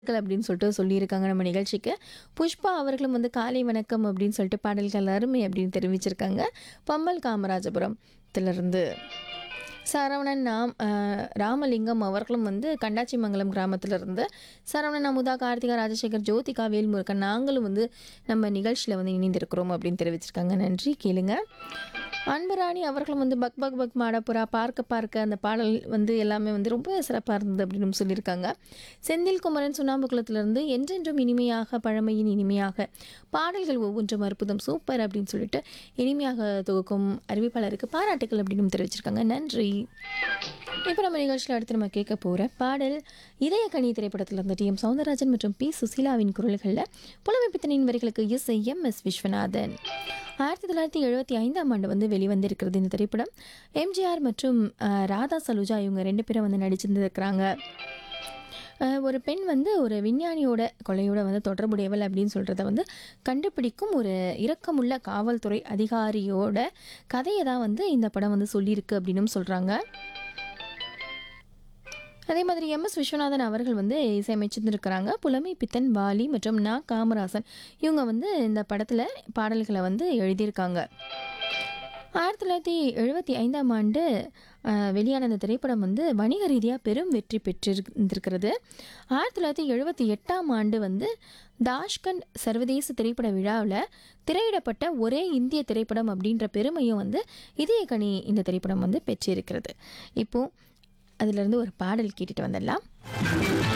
வாழ்த்துக்கள் அப்படின்னு சொல்லிட்டு சொல்லியிருக்காங்க நம்ம நிகழ்ச்சிக்கு புஷ்பா அவர்களும் வந்து காலை வணக்கம் அப்படின்னு சொல்லிட்டு பாடல்கள் அருமை அப்படின்னு தெரிவிச்சிருக்காங்க பம்மல் காமராஜபுரத்திலிருந்து சரவணன் நாம் அஹ், ராமலிங்கம் அவர்களும் வந்து கண்டாச்சிமங்கலம் கிராமத்திலிருந்து சரவணன் அமுதா கார்த்திகா ராஜசேகர் ஜோதிகா வேல்முருகன் நாங்களும் வந்து நம்ம நிகழ்ச்சியில் வந்து இணைந்திருக்கிறோம் அப்படின்னு தெரிவிச்சிருக்காங்க நன்றி கேளுங்க அன்பராணி அவர்களும் வந்து பக் பக் பக் மாடப்புறா பார்க்க பார்க்க அந்த பாடல் வந்து எல்லாமே வந்து ரொம்ப சிறப்பாக இருந்தது அப்படின்னு சொல்லியிருக்காங்க செந்தில் குமரன் சுண்ணாம்புக்குளத்திலிருந்து என்றென்றும் இனிமையாக பழமையின் இனிமையாக பாடல்கள் ஒவ்வொன்றும் அற்புதம் சூப்பர் அப்படின்னு சொல்லிட்டு இனிமையாக தொகுக்கும் அறிவிப்பாளருக்கு பாராட்டுக்கள் அப்படின்னு தெரிவிச்சிருக்காங்க நன்றி இப்போ நம்ம நிகழ்ச்சியில் அடுத்து நம்ம கேட்க போகிற பாடல் இதய கனி திரைப்படத்தில் இருந்த டி எம் சௌந்தரராஜன் மற்றும் பி சுசீலாவின் குரல்களில் புலமைப்பித்தனின் வரிகளுக்கு இசை எம் எஸ் விஸ்வநாதன் ஆயிரத்தி தொள்ளாயிரத்தி எழுபத்தி ஐந்தாம் ஆண்டு வந்து வெளிவந்திருக்கிறது இந்த திரைப்படம் எம்ஜிஆர் மற்றும் அஹ், ராதா சலுஜா இவங்க ரெண்டு பேரும் வந்து நடிச்சிருந்துருக்கிறாங்க அஹ், ஒரு பெண் வந்து ஒரு விஞ்ஞானியோட கொலையோட வந்து தொடர்புடையவள் அப்படின்னு சொல்கிறத வந்து கண்டுபிடிக்கும் ஒரு இரக்கமுள்ள காவல்துறை அதிகாரியோட கதையை தான் வந்து இந்த படம் வந்து சொல்லியிருக்கு அப்படின்னும் சொல்கிறாங்க அதே மாதிரி எம் எஸ் விஸ்வநாதன் அவர்கள் வந்து இசையமைச்சிருந்திருக்கிறாங்க புலமை பித்தன் வாலி மற்றும் நா காமராசன் இவங்க வந்து இந்த படத்தில் பாடல்களை வந்து எழுதியிருக்காங்க ஆயிரத்தி தொள்ளாயிரத்தி எழுபத்தி ஐந்தாம் ஆண்டு அஹ், வெளியான இந்த திரைப்படம் வந்து வணிக ரீதியாக பெரும் வெற்றி பெற்றிருந்திருக்கிறது ஆயிரத்தி தொள்ளாயிரத்தி எழுபத்தி எட்டாம் ஆண்டு வந்து தாஷ்கண்ட் சர்வதேச திரைப்பட விழாவில் திரையிடப்பட்ட ஒரே இந்திய திரைப்படம் அப்படின்ற பெருமையும் வந்து இதயக்கனி இந்த திரைப்படம் வந்து பெற்றிருக்கிறது இப்போது அதிலிருந்து ஒரு பாடல் கேட்டுட்டு வந்துடலாம்